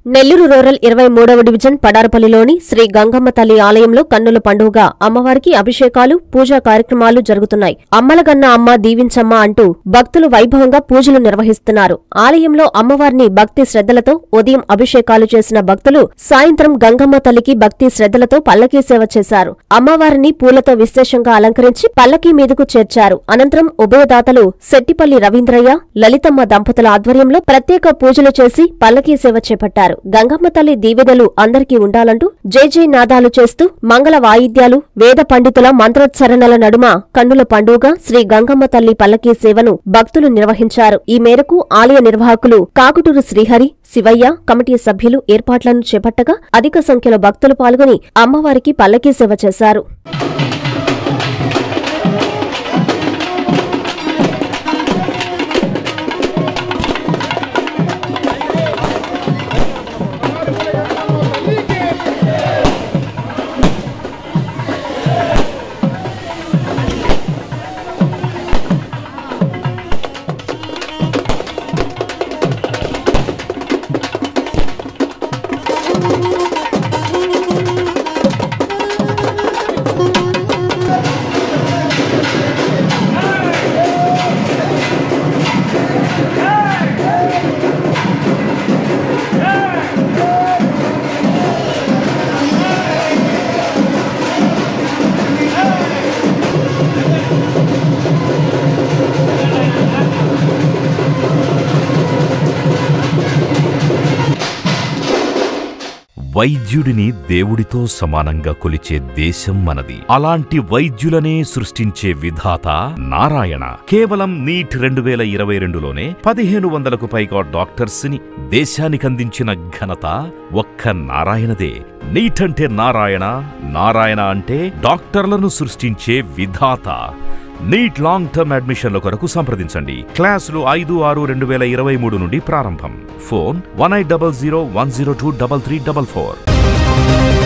Nellore rural ఇరవై మూడవ division పడారపల్లిలోని Shri Gangamma తల్లి ఆలయంలో కన్నుల పండుగగా అమ్మవారికి అభిషేకాలు పూజా కార్యక్రమాలు జరుగుతున్నాయి అమ్మలగన్న అమ్మ దీవించమ్మ అంటూ భక్తులు వైభవంగా పూజలు నిర్వహిస్తున్నారు ఆలయంలో అమ్మవారిని భక్తి శ్రద్ధలతో ఉదయం అభిషేకాలు చేసిన భక్తులు సాయంత్రం గంగమ్మ తల్లికి భక్తి శ్రద్ధలతో పల్లకీ సేవ చేశారు అమ్మవారిని పూలతో విశేషంగా అలంకరించి పల్లకీ మీదకు చేర్చారు అనంతరం ఉభయదాతలు శెట్టిపల్లి రవీంద్రయ్య లలితమ్మ దంపతుల ఆధ్వర్యంలో ప్రత్యేక పూజలు చేసి పల్లకీ సేవ చేపట్టారు గంగమ్మ తల్లి దీవెనలు అందరికీ ఉండాలంటూ జై జై నాదాలు చేస్తూ మంగళ వాయిద్యాలు వేద పండితుల మంత్రోచ్చరణల నడుమ కన్నుల పండుగ శ్రీ గంగమ్మ తల్లి పల్లకీ సేవను భక్తులు నిర్వహించారు ఈ మేరకు ఆలయ నిర్వాహకులు కాకుటూరు శ్రీహరి శివయ్య కమిటీ సభ్యులు ఏర్పాట్లను చేపట్టగా అధిక సంఖ్యలో భక్తులు పాల్గొని అమ్మవారికి పల్లకీ సేవ చేశారు వైద్యుడిని దేవుడితో సమానంగా కొలిచే దేశం మనది అలాంటి వైద్యులనే సృష్టించే విధాత నారాయణ కేవలం నీట్ రెండు వేల ఇరవై రెండులోనే పదిహేను వందలకు పైగా డాక్టర్స్ ని దేశానికందించిన ఘనత ఒక్క నారాయణదే నీట్ అంటే నారాయణ నారాయణ అంటే డాక్టర్లను సృష్టించే విధాత నీట్ లాంగ్ టర్మ్ అడ్మిషన్ల కొరకు సంప్రదించండి క్లాసులు ఐదు ఆరు రెండు వేల ఇరవై మూడు నుండి ప్రారంభం phone one eight double zero one zero two double three double four